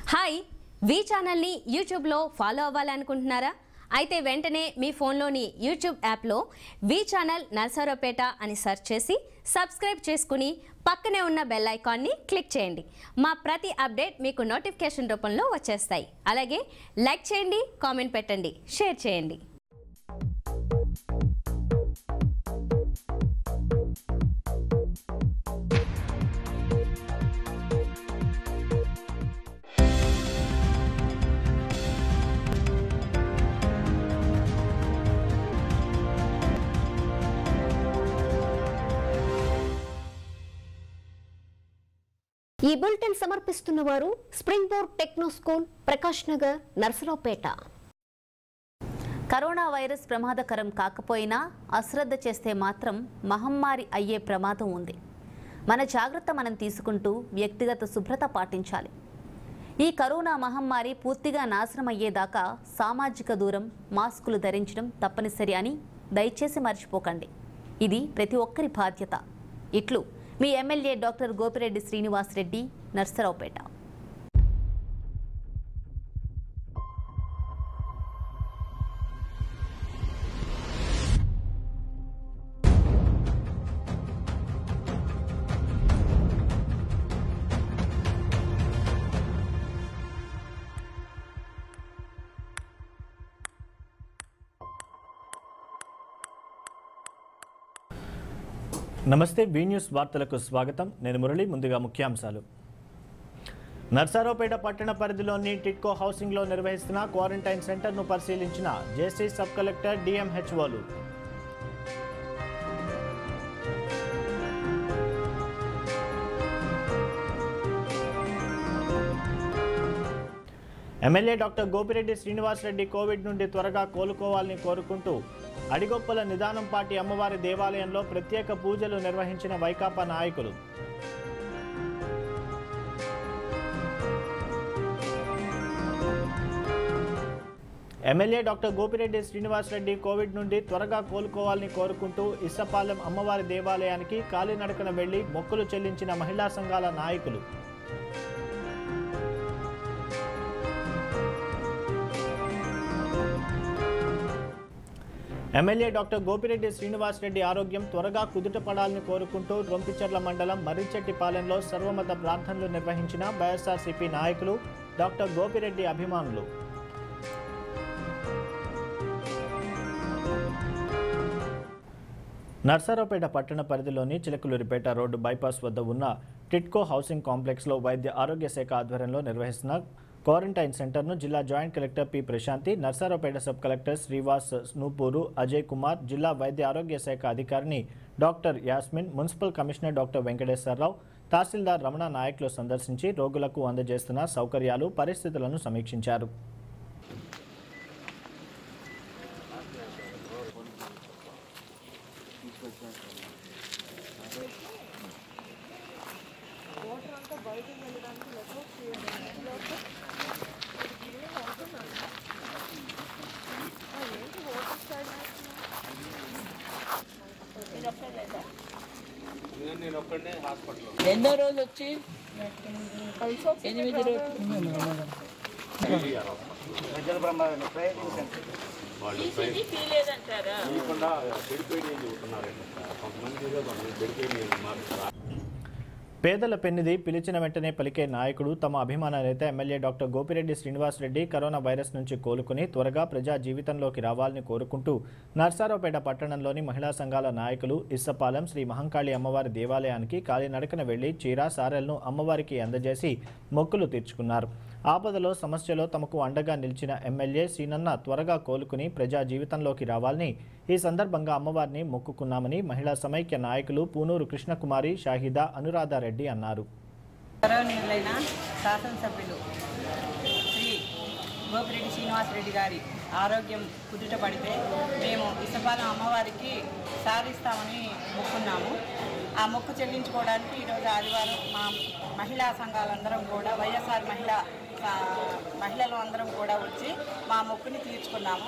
hi వి ఛానల్ని యూట్యూబ్లో follow అవ్వాలనుకుంటున్నారా అయితే వెంటనే మీ ఫోన్లోని యూట్యూబ్ యాప్లో వి ఛానల్ నర్సరావుపేట అని సెర్చ్ చేసి సబ్స్క్రైబ్ చేసుకుని పక్కనే ఉన్న బెల్ ఐకాన్ని క్లిక్ చేయండి మా ప్రతి అప్డేట్ మీకు నోటిఫికేషన్ రూపంలో వచ్చేస్తాయి అలాగే లైక్ చేయండి కామెంట్ పెట్టండి షేర్ చేయండి ఈ బులెటిన్ సమర్పిస్తున్న వారు spring board techno school Prakash Nagar Narasaraopet corona virus ప్రమాదకరం కాకపోయినా అశ్రద్ధ చేస్తే మాత్రం మహమ్మారి అయ్యే ప్రమాదం ఉంది మన జాగ్రత్త మనం తీసుకుంటూ వ్యక్తిగత శుభ్రత పాటించాలి ఈ కరోనా మహమ్మారి పూర్తిగా నాశనం అయ్యేదాకా సామాజిక దూరం మాస్కులు ధరించడం తప్పనిసరి అని దయచేసి మర్చిపోకండి ఇది ప్రతి ఒక్కరి బాధ్యత ఇట్లు మీ ఎమ్మెల్యే డాక్టర్ గోపిరెడ్డి శ్రీనివాసరెడ్డి నర్సరావుపేట నమస్తే బీ న్యూస్ వార్తలకు స్వాగతం నేను మురళి ముందుగా ముఖ్యాంశాలు నర్సారావుపేట పట్టణ పరిధిలోని టిట్కో హౌసింగ్లో నిర్వహిస్తున్న క్వారంటైన్ సెంటర్ను పరిశీలించిన జేసీ సబ్ కలెక్టర్ డిఎంహెచ్ఓలు MLA doctor Gopireddy Srinivasa Reddy covid నుండి త్వరగా కోలుకోవాలని కోరుకుంటూ అడిగొప్పల నిదానం పాటి అమ్మవారి దేవాలయంలో ప్రత్యేక పూజలు నిర్వహించిన వైకాపా నాయకులు MLA doctor Gopireddy Srinivasa Reddy covid నుండి త్వరగా కోలుకోవాలని కోరుకుంటూ ఇස්සపాలెం అమ్మవారి దేవాలయానికి కాలినడకన వెళ్లి మొక్కులు చెల్లించిన మహిళా సంఘాల నాయకులు ఎమ్మెల్యే డాక్టర్ గోపిరెడ్డి శ్రీనివాసరెడ్డి ఆరోగ్యం త్వరగా కుదుటపడాలని కోరుకుంటూ రొంపిచెర్ల మండలం మర్రిచెట్టిపాలెంలో సర్వమత ప్రార్థనలు నిర్వహించిన వైఎస్ఆర్సీపీ నాయకులు డాక్టర్ గోపిరెడ్డి అభిమానులు నర్సారావుపేట పట్టణ పరిధిలోని చిలకలూరిపేట రోడ్డు బైపాస్ వద్ద ఉన్న టిట్కో హౌసింగ్ కాంప్లెక్స్లో వైద్య ఆరోగ్య శాఖ ఆధ్వర్యంలో నిర్వహిస్తున్న క్వారంటైన్ సెంటర్ను జిల్లా joint collector P Prashanti Narasaraopet sub collector Shrivas Nupur Ajay Kumar జిల్లా వైద్య ఆరోగ్య శాఖ అధికారిని doctor Yasmin municipal commissioner doctor Venkateswara Rao తహసీల్దార్ రమణ నాయకులు సందర్శించి రోగులకు అందజేస్తున్న సౌకర్యాలు పరిస్థితులను సమీక్షించారు రెండో రోజు వచ్చి ఎనిమిది రోజు ఈసీజీ తీయలేదంటారా పేదల పెన్నిది పిలిచిన వెంటనే పలికే నాయకుడు తమ అభిమాన నేత MLA doctor Gopireddy Srinivasa Reddy corona virus నుంచి కోలుకుని త్వరగా ప్రజా జీవితంలోకి రావాలని కోరుకుంటూ నర్సారావుపేట పట్టణంలోని మహిళా సంఘాల నాయకులు ఇස්සపాలెం శ్రీ మహంకాళి అమ్మవారి దేవాలయానికి కాలినడకన వెళ్లి చీర సారెలను అమ్మవారికి అందజేసి మొక్కులు తీర్చుకున్నారు ఆపదలో సమస్యలో తమకు అండగా నిలిచిన ఎమ్మెల్యే సీనన్న త్వరగా కోలుకుని ప్రజా జీవితంలోకి రావాలని ఈ సందర్భంగా అమ్మవారిని మొక్కుకున్నామని మహిళా సమైక్య నాయకులు పూనూరు కృష్ణకుమారి షాహిదా అనురాధారెడ్డి అన్నారు గౌరవనీయులైన శాసనసభ్యులు శ్రీ గోపిరెడ్డి శ్రీనివాసరెడ్డి గారి ఆరోగ్యం కుదుట పడితే మేము ఇసపాలెం అమ్మవారికి సారిస్తామని మొక్కున్నాము ఆ మొక్కు చెల్లించుకోవడానికి ఈరోజు ఆదివారం మా మహిళా సంఘాలందరం కూడా వైఎస్ఆర్ మహిళా ఆ, మహిళలు అందరం కూడా వచ్చి మా మొక్కుని తీర్చుకున్నాము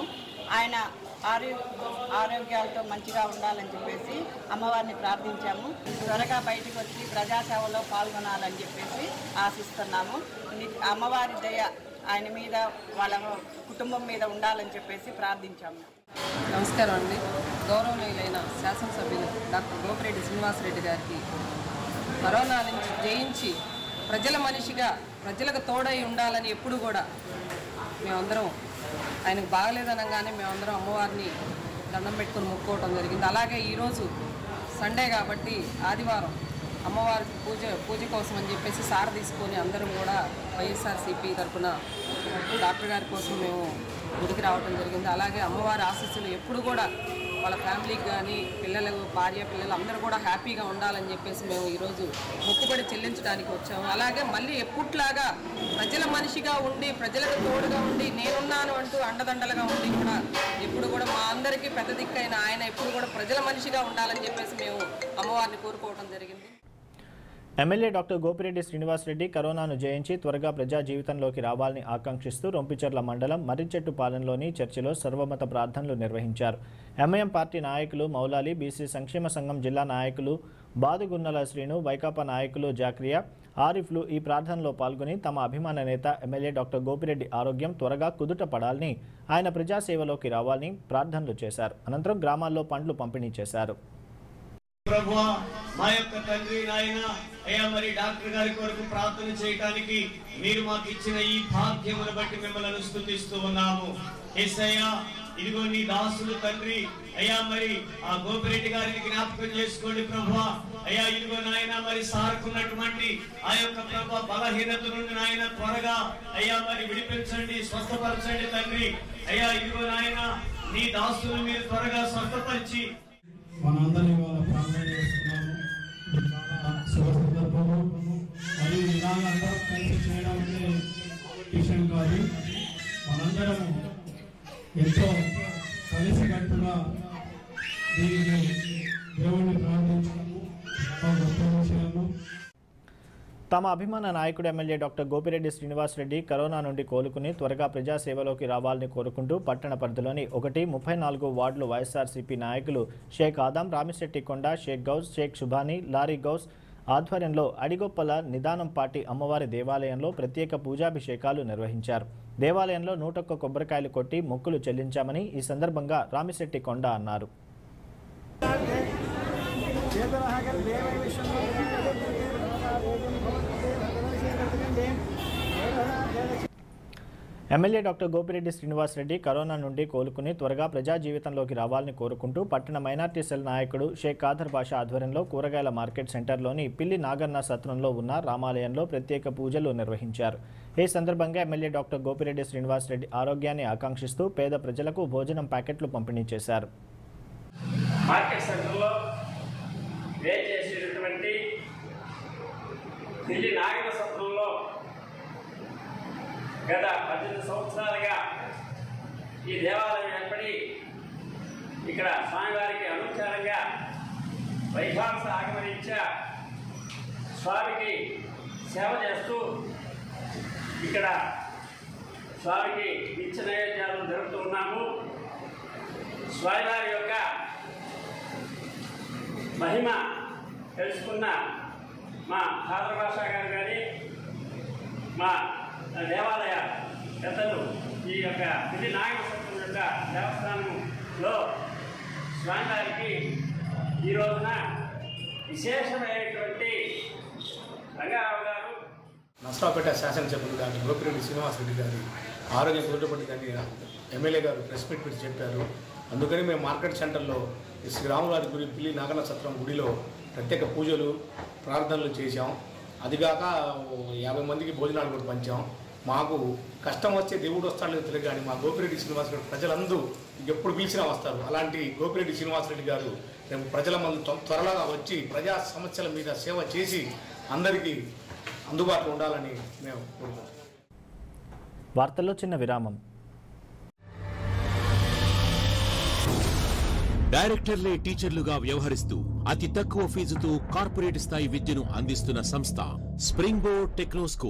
ఆయన ఆరో ఆరోగ్యాలతో మంచిగా ఉండాలని చెప్పేసి అమ్మవారిని ప్రార్థించాము త్వరగా బయటకు వచ్చి ప్రజాసేవలో పాల్గొనాలని చెప్పేసి ఆశిస్తున్నాము ని- అమ్మవారి దయ ఆయన మీద వాళ్ళ కుటుంబం మీద ఉండాలని చెప్పేసి ప్రార్థించాము నమస్కారం అండి గౌరవనీయులైన శాసనసభ్యులు డాక్టర్ గోపిరెడ్డి శ్రీనివాసరెడ్డి గారికి కరోనా నుంచి జయించి ప్రజల మనిషిగా ప్రజలకు తోడై ఉండాలని ఎప్పుడు కూడా మేమందరం ఆయనకు బాగలేదనగానే మేమందరం అమ్మవారిని దండం పెట్టుకొని మొక్కుకోవడం జరిగింది అలాగే ఈరోజు సండే కాబట్టి ఆదివారం అమ్మవారి పూజ పూజ కోసం అని చెప్పేసి సార తీసుకొని అందరం కూడా వైఎస్ఆర్సీపీ తరఫున డాక్టర్ గారి కోసం మేము గుడికి రావడం జరిగింది అలాగే అమ్మవారి ఆశీస్సులు ఎప్పుడు కూడా వాళ్ళ ఫ్యామిలీకి కానీ పిల్లలు భార్య పిల్లలు అందరూ కూడా హ్యాపీగా ఉండాలని చెప్పేసి మేము ఈరోజు మొక్కుబడి చెల్లించడానికి వచ్చాము అలాగే మళ్ళీ ఎప్పుట్లాగా ప్రజల మనిషిగా ఉండి ప్రజలకు తోడుగా ఉండి నేనున్నాను అంటూ అండదండలుగా ఉండి కూడా ఎప్పుడు కూడా మా అందరికీ పెద్ద దిక్కైన ఆయన ఎప్పుడు కూడా ప్రజల మనిషిగా ఉండాలని చెప్పేసి మేము అమ్మవారిని కోరుకోవడం జరిగింది ఎమ్మెల్యే డాక్టర్ గోపిరెడ్డి శ్రీనివాసరెడ్డి కరోనాను జయించి త్వరగా ప్రజా జీవితంలోకి రావాలని ఆకాంక్షిస్తూ రొంపిచెర్ల మండలం మర్రిచెట్టుపాలెంలోని చర్చిలో సర్వమత ప్రార్థనలు నిర్వహించారు ఎంఐఎం పార్టీ నాయకులు మౌలాలి బీసీ సంక్షేమ సంఘం జిల్లా నాయకులు బాదుగున్నల శ్రీను వైకాపా నాయకులు జాక్రియా ఆరిఫ్లు ఈ ప్రార్థనలో పాల్గొని తమ అభిమాన నేత ఎమ్మెల్యే డాక్టర్ గోపిరెడ్డి ఆరోగ్యం త్వరగా కుదుట పడాలని ఆయన ప్రజాసేవలోకి రావాలని ప్రార్థనలు చేశారు అనంతరం గ్రామాల్లో పండ్లు పంపిణీ చేశారు ప్రభు మా యొక్క తండ్రి నాయన అయ్యా మరి డాక్టర్ గారి కొరకు ప్రార్థన చేయటానికి మీరు మాకు ఇచ్చిన ఈ భాగ్యమును బట్టి మిమ్మల్ని స్తుతిస్తూ ఉన్నాము ఏసయ్యా ఇదిగో నీ దాసులు తండ్రి అయ్యా మరి ఆ గోపిరెడ్డి గారిని జ్ఞాపకం చేసుకోండి ప్రభు అయ్యా ఇదిగో నాయన మరి సారుకున్నటువంటి ఆ యొక్క ప్రభు బలహీనత నుండి నాయన త్వరగా అయ్యా మరి విడిపించండి స్వస్థపరచండి తండ్రి అయ్యా ఇదిగో నాయన నీ దాసులు మీరు త్వరగా స్వస్థపరిచి మనందరం ఇవాళ ప్రార్థన చేస్తున్నాము ఇది చాలా శుభ సందర్భము మరియు ఇలాగ అందరం కలిసి చేయడం అంటే విషయం కాదు మనందరము ఎంతో కలిసికట్టుగా దీనిని దేవుణ్ణి ప్రార్థించడము చాలా గొప్ప విషయము తమ అభిమాన నాయకుడు MLA doctor Gopireddy Srinivasa Reddy corona నుండి కోలుకుని త్వరగా ప్రజాసేవలోకి రావాలని కోరుకుంటూ పట్టణ పరిధిలోని ఒకటి ముప్పై నాలుగు వార్డులు వైఎస్ఆర్సీపీ నాయకులు షేక్ ఆదాం రామిశెట్టి కొండ షేక్ గౌస్ షేక్ శుభాని లారీ గౌస్ ఆధ్వర్యంలో అడిగొప్పల నిదానం పార్టీ అమ్మవారి దేవాలయంలో ప్రత్యేక పూజాభిషేకాలు నిర్వహించారు దేవాలయంలో నూటొక్క కొబ్బరికాయలు కొట్టి మొక్కులు చెల్లించామని ఈ సందర్భంగా రామిశెట్టి కొండ అన్నారు MLA doctor Gopireddy Srinivasa Reddy corona నుండి కోలుకుని త్వరగా ప్రజా జీవితంలోకి రావాలని కోరుకుంటూ పట్టణ మైనార్టీ సెల్ నాయకుడు షేక్ ఖాదర్ బాషా ఆధ్వర్యంలో కూరగాయల మార్కెట్ సెంటర్లోని పిల్లి నాగన్న సత్రంలో ఉన్న రామాలయంలో ప్రత్యేక పూజలు నిర్వహించారు ఈ సందర్భంగా ఎమ్మెల్యే డాక్టర్ గోపిరెడ్డి శ్రీనివాసరెడ్డి ఆరోగ్యాన్ని ఆకాంక్షిస్తూ పేద ప్రజలకు భోజనం ప్యాకెట్లు పంపిణీ చేశారు మార్కెట్ సెంటర్లో వే చేసేటటువంటి ఢిల్లీ నాగర సత్రంలో గత పద్దెనిమిది సంవత్సరాలుగా ఈ దేవాలయం ఏర్పడి ఇక్కడ స్వామివారికి అనుచారంగా వైభాంస ఆగమనిత్యా స్వామికి సేవ చేస్తూ ఇక్కడ స్వామికి నిత్య నైవేద్యాలు జరుపుతూ ఉన్నాము స్వామివారి యొక్క మహిమ తెలుసుకున్న మా ఖాదర్ భాషా గారు కానీ మా దేవాలయ పెద్దలు ఈ యొక్క ఇది నాగసత్వం యొక్క దేవస్థానంలో స్వామివారికి ఈ రోజున విశేషమైనటువంటి రంగారావు గారు నర్సరావుపేట శాసనసభ్యులు గారి గోపిరెడ్డి శ్రీనివాసరెడ్డి గారి ఆరోగ్యం కుదుటపడిందని ఎమ్మెల్యే గారు ప్రెస్ మీట్ పెట్టి చెప్పారు అందుకని మేము మార్కెట్ సెంటర్లో ఈ శ్రీరాములారి గుడి పిల్లి నాగన సత్రం గుడిలో ప్రత్యేక పూజలు ప్రార్థనలు చేశాం అదిగాక ఓ యాభై మందికి భోజనాలు కూడా పంచాం మాకు కష్టం వస్తే దేవుడు వస్తాడో లేదో తెలియదు కానీ మా గోపిరెడ్డి శ్రీనివాసరెడ్డి ప్రజలందరూ ఎప్పుడు పిలిచినా వస్తారు అలాంటి గోపిరెడ్డి శ్రీనివాసరెడ్డి గారు రేపు ప్రజల మంది త్వ- త్వరగా వచ్చి ప్రజా సమస్యల మీద సేవ చేసి అందరికీ అందుబాటులో ఉండాలని మేము కోరుకుంటున్నాం వార్తల్లో చిన్న విరామం డైరెక్టర్లే టీచర్లుగా వ్యవహరిస్తూ అతి తక్కువ ఫీజుతో కార్పొరేట్ స్థాయి విద్యను అందిస్తున్న సంస్థ spring board techno school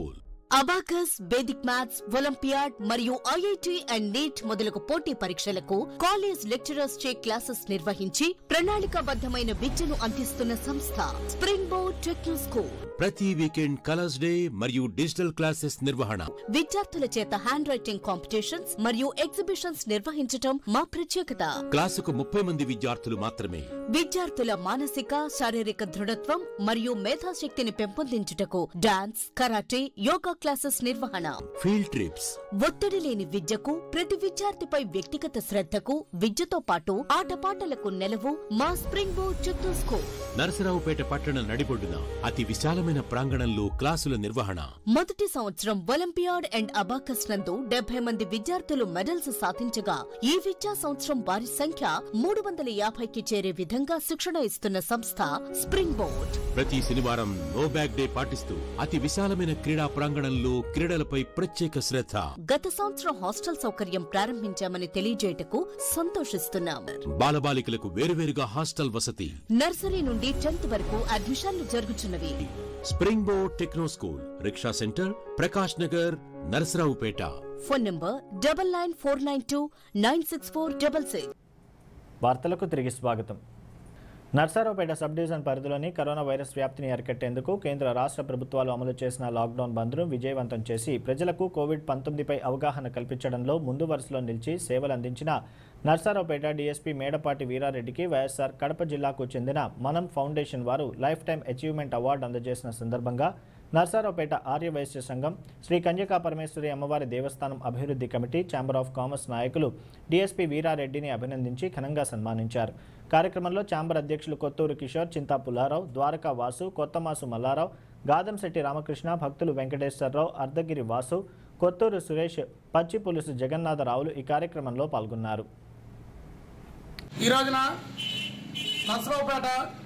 abacus vedic maths olympiad మరియు ఐఐటి అండ్ నీట్ మొదలగు పోటీ పరీక్షలకు కాలేజ్ లెక్చరర్స్ చే క్లాసెస్ నిర్వహించి ప్రణాళికాబద్ధమైన విద్యను అందిస్తున్న సంస్థ స్ప్రింగ్ బోర్డ్ టెక్నో స్కూల్ ప్రతి వీకెండ్ కలర్స్ డే మరియు డిజిటల్ క్లాసెస్ నిర్వహణ విద్యార్థుల చేత హ్యాండ్ రైటింగ్ కాంపిటీషన్స్ మరియు ఎగ్జిబిషన్స్ నిర్వహించటం మా ప్రత్యేకత క్లాసుకు ముప్పై మంది విద్యార్థులు మాత్రమే విద్యార్థుల మానసిక శారీరక దృఢత్వం మరియు మేధాశక్తిని పెంపొందించుటకు డాన్స్ కరాటే యోగా క్లాసెస్ నిర్వహణ ఫీల్డ్ ట్రిప్స్ ఒత్తిడి లేని విద్యకు ప్రతి విద్యార్థిపై వ్యక్తిగత శ్రద్ధకు విద్యతో పాటు ఆటపాటలకు నెలవు మా spring board Chittoor school Narasaraopet పట్టణ నడిబొడ్డున అతి విశాలమైన ప్రాంగణంలో క్లాసుల నిర్వహణ మొదటి సంవత్సరం ఒలింపియాడ్ అండ్ అబాకస్ నందు డెబ్బై మంది విద్యార్థులు మెడల్స్ సాధించగా ఈ విద్యా సంవత్సరం వారి సంఖ్య మూడు వందల యాభైకి చేరే విధంగా శిక్షణ ఇస్తున్న సంస్థ స్ప్రింగ్ బోర్డ్ ప్రతి శనివారం నో బ్యాగ్ డే పాటిస్తూ అతి విశాలమైన క్రీడా ప్రాంగణంలో క్రీడలపై ప్రత్యేక శ్రద్ధ గత సంవత్సరం హాస్టల్ సౌకర్యం ప్రారంభించామని తెలియజేయటకు సంతోషిస్తున్నాం బాలబాలికలకు వేరువేరుగా హాస్టల్ వసతి నర్సరీ నుండి టెన్త్ వరకు అడ్మిషన్లు జరుగుతున్నవి spring board techno school rickshaw center Prakash Nagar Narasaraopet phone number double nine four nine two nine six four double six వార్తలకు తిరిగి స్వాగతం నర్సారావుపేట సబ్ డివిజన్ పరిధిలోని కరోనా వైరస్ వ్యాప్తిని అరికట్టేందుకు కేంద్ర రాష్ట్ర ప్రభుత్వాలు అమలు చేసిన లాక్డౌన్ బంద్ను విజయవంతం చేసి ప్రజలకు కోవిడ్ పంతొమ్మిదిపై అవగాహన కల్పించడంలో ముందు వరుసలో నిలిచి సేవలు అందించిన నర్సారావుపేట డీఎస్పీ మేడపాటి వీరారెడ్డికి వైఎస్ఆర్ కడప జిల్లాకు చెందిన మనం ఫౌండేషన్ వారు లైఫ్ టైం అచీవ్మెంట్ అవార్డు అందజేసిన సందర్భంగా నర్సారావుపేట ఆర్య వైశ్య సంఘం శ్రీ కన్యకా పరమేశ్వరి అమ్మవారి దేవస్థానం అభివృద్ధి కమిటీ ఛాంబర్ ఆఫ్ కామర్స్ నాయకులు డీఎస్పీ వీరారెడ్డిని అభినందించి ఘనంగా సన్మానించారు కార్యక్రమంలో ఛాంబర్ అధ్యక్షులు కొత్తూరు కిషోర్ చింతా పుల్లారావు ద్వారకా వాసు కొత్తమాసు మల్లారావు గాదంశెట్టి రామకృష్ణ భక్తులు వెంకటేశ్వరరావు అర్ధగిరి వాసు కొత్తూరు సురేష్ పచ్చి పులుసు జగన్నాథరావులు ఈ కార్యక్రమంలో పాల్గొన్నారు ఈ రోజున నర్సరావుపేట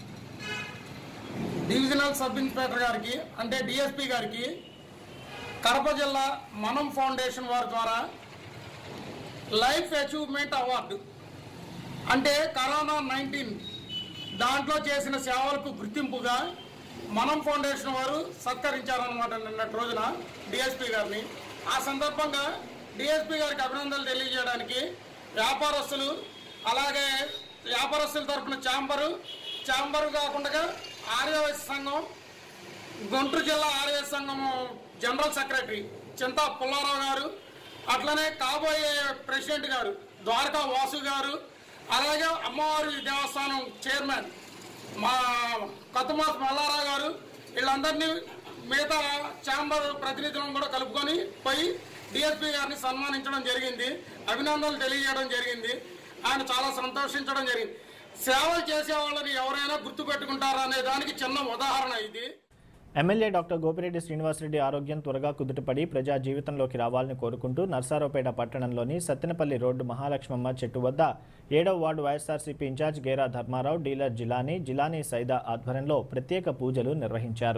డివిజనల్ సబ్ ఇన్స్పెక్టర్ గారికి అంటే డిఎస్పి గారికి కడప జిల్లా మనం ఫౌండేషన్ వారి ద్వారా లైఫ్ అచీవ్మెంట్ అవార్డు అంటే కరోనా నైన్టీన్ దాంట్లో చేసిన సేవలకు గుర్తింపుగా మనం ఫౌండేషన్ వారు సత్కరించారనమాట నిన్నటి రోజున డిఎస్పి గారిని ఆ సందర్భంగా డిఎస్పి గారికి అభినందనలు తెలియజేయడానికి వ్యాపారస్తులు అలాగే వ్యాపారస్తుల తరపున ఛాంబరు ఛాంబరు కాకుండా ఆర్యవైశ్య సంఘం గుంటూరు జిల్లా ఆర్యవైశ్య సంఘం జనరల్ సెక్రటరీ చింతా పుల్లారావు గారు అట్లనే కాబోయే ప్రెసిడెంట్ గారు ద్వారకా వాసు గారు అలాగే అమ్మవారి దేవస్థానం చైర్మన్ మా కొత్తమాస్ మల్లారావు గారు వీళ్ళందరినీ మిగతా ఛాంబర్ ప్రతినిధులను కూడా కలుపుకొని పోయి డిఎస్పీ గారిని సన్మానించడం జరిగింది అభినందనలు తెలియజేయడం జరిగింది ఆయన చాలా సంతోషించడం జరిగింది సేవలు చేసే వాళ్ళని ఎవరైనా గుర్తుపెట్టుకుంటారా అనే దానికి చిన్న ఉదాహరణ ఇది ఎమ్మెల్యే డాక్టర్ గోపిరెడ్డి శ్రీనివాసరెడ్డి ఆరోగ్యం త్వరగా కుదుటపడి ప్రజా జీవితంలోకి రావాలని కోరుకుంటూ నర్సారావుపేట పట్టణంలోని సత్తెనపల్లి రోడ్డు మహాలక్ష్మమ్మ చెట్టు వద్ద ఏడవ ward YSRCP in-charge Gera Dharma Rao dealer Jilani Jilani Saida ఆధ్వర్యంలో ప్రత్యేక పూజలు నిర్వహించారు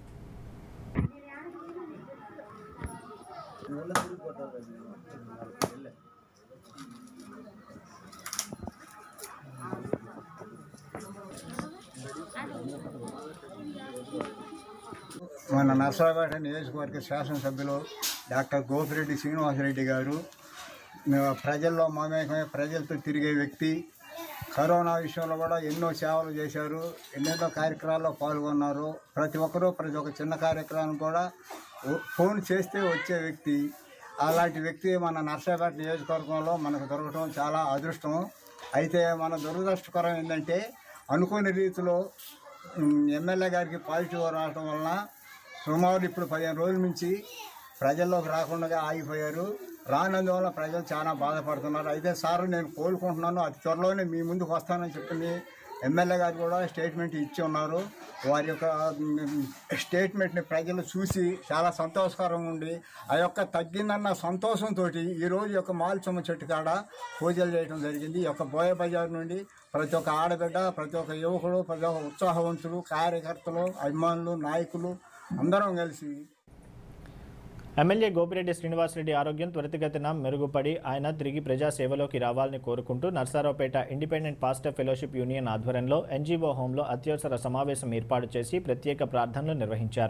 మన నర్సరావుపేట నియోజకవర్గ శాసనసభ్యులు డాక్టర్ గోపిరెడ్డి శ్రీనివాసరెడ్డి గారు మేము ప్రజల్లో మమేకమై ప్రజలతో తిరిగే వ్యక్తి కరోనా విషయంలో కూడా ఎన్నో సేవలు చేశారు ఎన్నెన్నో కార్యక్రమాల్లో పాల్గొన్నారు ప్రతి ఒక్కరూ ప్రతి ఒక్క చిన్న కార్యక్రమం కూడా ఓ- ఫోన్ చేస్తే వచ్చే వ్యక్తి అలాంటి వ్యక్తి మన నర్సాపేట నియోజకవర్గంలో మనకు దొరకడం చాలా అదృష్టం అయితే మన దురదృష్టకరం ఏంటంటే అనుకోని రీతిలో ఉమ్, ఎమ్మెల్యే గారికి పాజిటివ్ రావడం వలన సుమారు ఇప్పుడు పదిహేను రోజుల నుంచి ప్రజల్లోకి రాకుండా ఆగిపోయారు రానందువల్ల ప్రజలు చాలా బాధపడుతున్నారు అయితే సార్ నేను కోలుకుంటున్నాను అతి త్వరలోనే మీ ముందుకు వస్తానని చెప్పింది ఎమ్మెల్యే గారు కూడా స్టేట్మెంట్ ఇచ్చి ఉన్నారు వారి యొక్క ఉమ్, స్టేట్మెంట్ని ప్రజలు చూసి చాలా సంతోషకరంగా ఉండి ఆ యొక్క తగ్గిందన్న సంతోషంతో ఈరోజు ఈ యొక్క మాల్చమ్మ చెట్టు కాడ పూజలు చేయడం జరిగింది ఈ యొక్క బోయ బజార్ నుండి ప్రతి ఒక్క ఆడబిడ్డ ప్రతి ఒక్క యువకుడు ప్రతి ఒక్క ఉత్సాహవంతులు కార్యకర్తలు అభిమానులు నాయకులు అందరం కలిసి ఎమ్మెల్యే గోపిరెడ్డి శ్రీనివాసరెడ్డి ఆరోగ్యం త్వరితగతిన మెరుగుపడి ఆయన తిరిగి ప్రజా సేవలోకి రావాలని కోరుకుంటూ Narasaraopet independent pastor fellowship union ఆధ్వర్యంలో ఎన్జీఓ హోంలో అత్యవసర సమావేశం ఏర్పాటు చేసి ప్రత్యేక ప్రార్థనలు నిర్వహించారు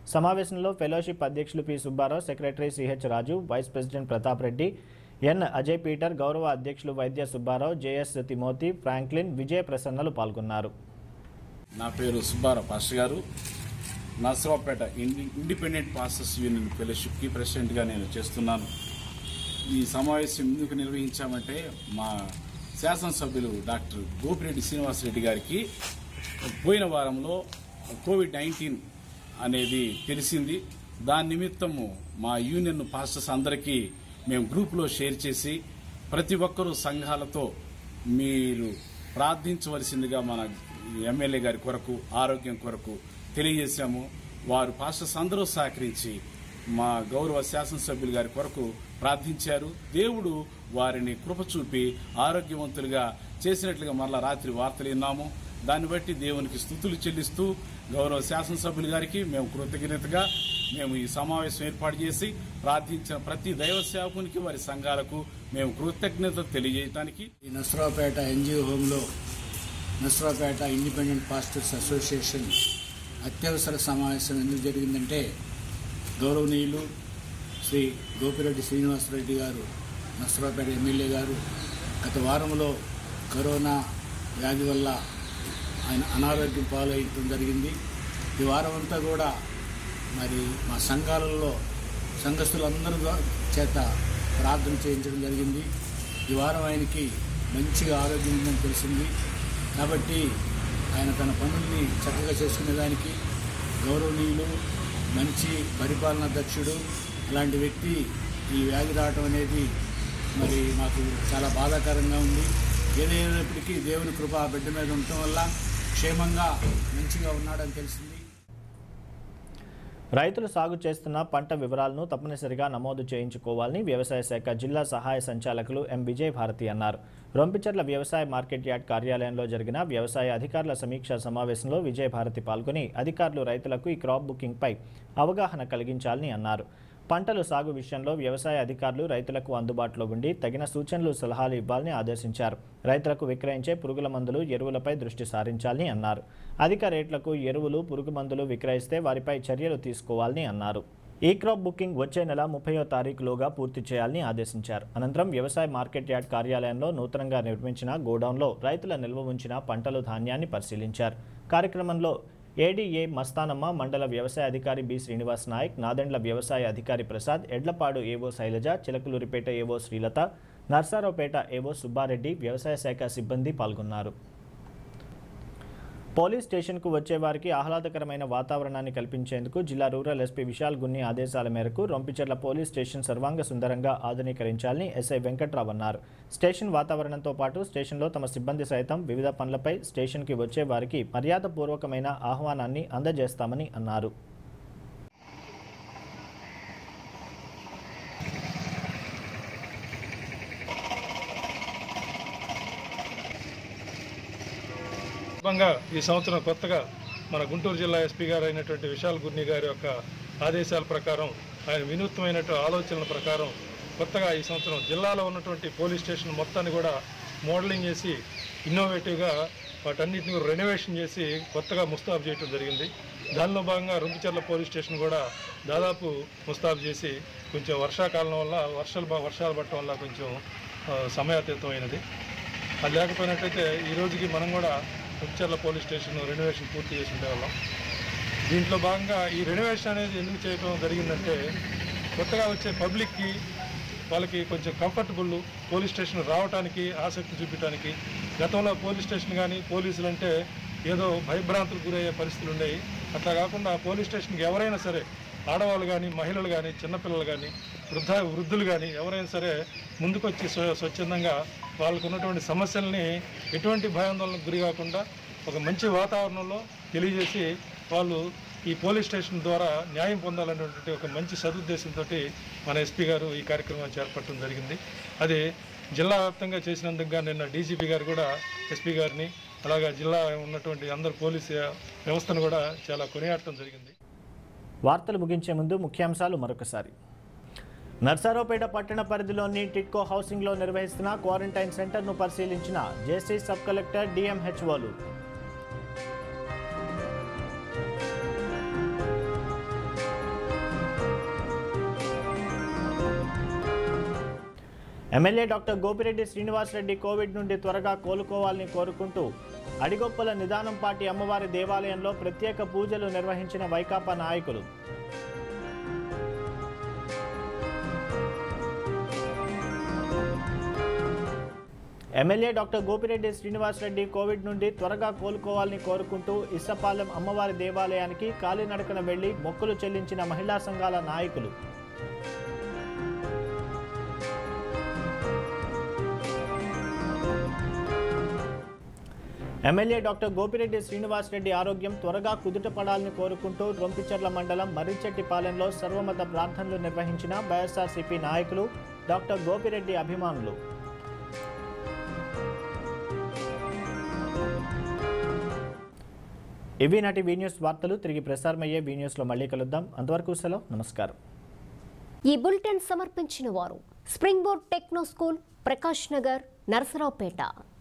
సమావేశంలో ఫెలోషిప్ అధ్యక్షులు P Subba Rao secretary CH Raju vice president Pratap Reddy N Ajay Peter గౌరవ అధ్యక్షులు వైద్య Subba Rao JS Timothy Franklin Vijaya ప్రసన్నలు పాల్గొన్నారు నా పేరు సుబ్బారావు పాస్టర్ గారు నర్సరావుపేట ఇండి ఇండిపెండెంట్ పాస్టర్స్ యూనియన్ ఫెలోషిప్కి ప్రెసిడెంట్గా నేను చేస్తున్నాను ఈ సమావేశం ఎందుకు నిర్వహించామంటే మా శాసనసభ్యులు డాక్టర్ గోపిరెడ్డి శ్రీనివాసరెడ్డి గారికి పోయిన వారంలో కోవిడ్ నైన్టీన్ అనేది తెలిసింది దాని నిమిత్తము మా యూనియన్ పాస్టర్స్ అందరికీ మేము గ్రూప్లో షేర్ చేసి ప్రతి ఒక్కరూ సంఘాలతో మీరు ప్రార్థించవలసిందిగా మన ఎమ్మెల్యే గారి కొరకు ఆరోగ్యం కొరకు తెలియజేశాము వారు పాస్టర్స్ అందరూ సహకరించి మా గౌరవ శాసనసభ్యులు గారి కొరకు ప్రార్థించారు దేవుడు వారిని కృప చూపి ఆరోగ్యవంతులుగా చేసినట్లుగా మరలా రాత్రి వార్తలు విన్నాము దాన్ని బట్టి దేవునికి స్థుతులు చెల్లిస్తూ గౌరవ శాసనసభ్యులు గారికి మేము కృతజ్ఞతగా మేము ఈ సమావేశం ఏర్పాటు చేసి ప్రార్థించిన ప్రతి దైవ సేవకునికి వారి సంఘాలకు మేము కృతజ్ఞత తెలియజేయడానికి ఈ నసరావుపేట ఎన్జిఓ హోంలో నసరావుపేట ఇండిపెండెంట్ పాస్టర్స్ అసోసియేషన్ అత్యవసర సమావేశం ఎందుకు జరిగిందంటే గౌరవనీయులు శ్రీ గోపిరెడ్డి శ్రీనివాసరెడ్డి గారు నసరావుపేట ఎమ్మెల్యే గారు గత వారంలో కరోనా వ్యాధి వల్ల ఆయన అనారోగ్యం పాలయ్యటం జరిగింది ఈ వారం అంతా కూడా మరి మా సంఘాలలో సంఘస్థులందరూ చేత ప్రార్థన చేయించడం జరిగింది ఈ వారం ఆయనకి మంచిగా ఆరోగ్యం ఉందని తెలిసింది కాబట్టి ఆయన తన పనుల్ని చక్కగా చేసుకునేదానికి గౌరవనీయులు మంచి పరిపాలనా దక్షుడు అలాంటి వ్యక్తి ఈ వ్యాధి రావడం అనేది మరి మాకు చాలా బాధాకరంగా ఉంది ఏదైనప్పటికీ దేవుని కృప ఆ బిడ్డ మీద ఉండటం వల్ల క్షేమంగా మంచిగా ఉన్నాడని తెలిసింది రైతులు సాగు చేస్తున్న పంట వివరాలను తప్పనిసరిగా నమోదు చేయించుకోవాలని వ్యవసాయ శాఖ జిల్లా సహాయ సంచాలకులు ఎం విజయ్ భారతి అన్నారు రొంపిచెర్ల వ్యవసాయ మార్కెట్ యార్డ్ కార్యాలయంలో జరిగిన వ్యవసాయ అధికారుల సమీక్షా సమావేశంలో విజయ్ భారతి పాల్గొని అధికారులు రైతులకు ఈ క్రాప్ బుకింగ్పై అవగాహన కలిగించాలని అన్నారు పంటలు సాగు విషయంలో వ్యవసాయ అధికారులు రైతులకు అందుబాటులో ఉండి తగిన సూచనలు సలహాలు ఇవ్వాలని ఆదేశించారు రైతులకు విక్రయించే పురుగుల మందులు ఎరువులపై దృష్టి సారించాలని అన్నారు అధిక రేట్లకు ఎరువులు పురుగు మందులు విక్రయిస్తే వారిపై చర్యలు తీసుకోవాలని అన్నారు ఈ క్రాప్ బుకింగ్ వచ్చే నెల ముప్పయో తారీఖులోగా పూర్తి చేయాలని ఆదేశించారు అనంతరం వ్యవసాయ మార్కెట్ యార్డ్ కార్యాలయంలో నూతనంగా నిర్మించిన గోడౌన్లో రైతుల నిల్వ ఉంచిన పంటలు ధాన్యాన్ని పరిశీలించారు కార్యక్రమంలో ఏడీఏ మస్తానమ్మ మండల వ్యవసాయ అధికారి బి శ్రీనివాస్ నాయక్ నాదెండ్ల వ్యవసాయ అధికారి ప్రసాద్ ఎడ్లపాడు ఏవో శైలజ చిలకలూరిపేట ఏవో శ్రీలత నర్సారావుపేట ఏవో సుబ్బారెడ్డి వ్యవసాయ శాఖ సిబ్బంది పాల్గొన్నారు పోలీస్ స్టేషన్కు వచ్చే వారికి ఆహ్లాదకరమైన వాతావరణాన్ని కల్పించేందుకు జిల్లా రూరల్ ఎస్పీ విశాల్ గున్ని ఆదేశాల మేరకు రొంపిచెర్ల పోలీస్ స్టేషన్ సర్వాంగ సుందరంగా ఆధునీకరించాలని ఎస్ఐ వెంకట్రావు అన్నారు స్టేషన్ వాతావరణంతో పాటు స్టేషన్లో తమ సిబ్బంది సైతం వివిధ పనులపై స్టేషన్కి వచ్చే వారికి మర్యాదపూర్వకమైన ఆహ్వానాన్ని అందజేస్తామని అన్నారు సందర్భంగా ఈ సంవత్సరం కొత్తగా మన గుంటూరు జిల్లా ఎస్పీ గారు అయినటువంటి విశాల్ గుర్ని గారి యొక్క ఆదేశాల ప్రకారం ఆయన వినూత్నమైనటువంటి ఆలోచనల ప్రకారం కొత్తగా ఈ సంవత్సరం జిల్లాలో ఉన్నటువంటి పోలీస్ స్టేషన్ మొత్తాన్ని కూడా మోడలింగ్ చేసి ఇన్నోవేటివ్గా వాటన్నిటిని కూడా రెనోవేషన్ చేసి కొత్తగా ముస్తాబు చేయడం జరిగింది దానిలో భాగంగా రుంపిచర్ల పోలీస్ స్టేషన్ కూడా దాదాపు ముస్తాబు చేసి కొంచెం వర్షాకాలం వల్ల వర్షాలు బా- వర్షాలు పడటం వల్ల కొంచెం ఆ, సమయాతీతమైనది అది లేకపోయినట్టయితే ఈ రోజుకి మనం కూడా రుంపిచర్ల పోలీస్ స్టేషన్ రెనోవేషన్ పూర్తి చేసి ఉండేవాళ్ళం దీంట్లో భాగంగా ఈ రెనోవేషన్ అనేది ఎందుకు చేయడం జరిగిందంటే కొత్తగా వచ్చే పబ్లిక్కి వాళ్ళకి కొంచెం కంఫర్టబుల్ పోలీస్ స్టేషన్ రావడానికి ఆసక్తి చూపించడానికి గతంలో పోలీస్ స్టేషన్ కానీ పోలీసులు అంటే ఏదో భయభ్రాంతులకు గురయ్యే పరిస్థితులు ఉండేవి అట్లా కాకుండా పోలీస్ స్టేషన్కి ఎవరైనా సరే ఆడవాళ్ళు కానీ మహిళలు కానీ చిన్నపిల్లలు కానీ వృద్ధ వృద్ధులు కానీ ఎవరైనా సరే ముందుకొచ్చి స్వ- స్వచ్ఛందంగా వాళ్ళకు ఉన్నటువంటి సమస్యల్ని ఎటువంటి భయాందోళనకు గురి కాకుండా ఒక మంచి వాతావరణంలో తెలియజేసి వాళ్ళు ఈ పోలీస్ స్టేషన్ ద్వారా న్యాయం పొందాలనేటువంటి ఒక మంచి సదుద్దేశంతో మన ఎస్పీ గారు ఈ కార్యక్రమాన్ని చేపట్టడం జరిగింది అది జిల్లా వ్యాప్తంగా చేసినందుకు గాను నిన్న డీజీపీ గారు కూడా ఎస్పీ గారిని అలాగా జిల్లా ఉన్నటువంటి అందరు పోలీసు వ్యవస్థను కూడా చాలా కొనియాడటం జరిగింది వార్తలు ముగించే ముందు ముఖ్యాంశాలు మరొకసారి నర్సారావుపేట పట్టణ పరిధిలోని టిట్కో హౌసింగ్లో నిర్వహిస్తున్న క్వారంటైన్ సెంటర్ను పరిశీలించిన జేసీ సబ్ కలెక్టర్ డిఎంహెచ్ఓలు MLA doctor Gopireddy Srinivasa Reddy covid నుండి త్వరగా కోలుకోవాలని కోరుకుంటూ అడిగొప్పల నిదానం పాటి అమ్మవారి దేవాలయంలో ప్రత్యేక పూజలు నిర్వహించిన వైకాపా నాయకులు MLA doctor Gopireddy Srinivasa Reddy covid నుండి త్వరగా కోలుకోవాలని కోరుకుంటూ ఇස්සపాలెం అమ్మవారి దేవాలయానికి కాలినడకన వెళ్లి మొక్కులు చెల్లించిన మహిళా సంఘాల నాయకులు ఎమ్మెల్యే డాక్టర్ గోపిరెడ్డి శ్రీనివాసరెడ్డి ఆరోగ్యం త్వరగా కుదుటపడాలని కోరుకుంటూ రొంపిచెర్ల మండలం మర్రిచెట్టిపాలెంలో సర్వమత ప్రార్థనలు నిర్వహించిన వైఎస్ఆర్సీపీ నాయకులు డాక్టర్ గోపిరెడ్డి అభిమానులు ఇవి నాటి వీ న్యూస్ వార్తలు తిరిగి ప్రసారమయ్యే వీ న్యూస్లో మళ్ళీ కలుద్దాం అంతవరకు సెలవు నమస్కారం ఈ బులెటిన్ సమర్పించిన వారు spring board techno school Prakash Nagar Narasaraopet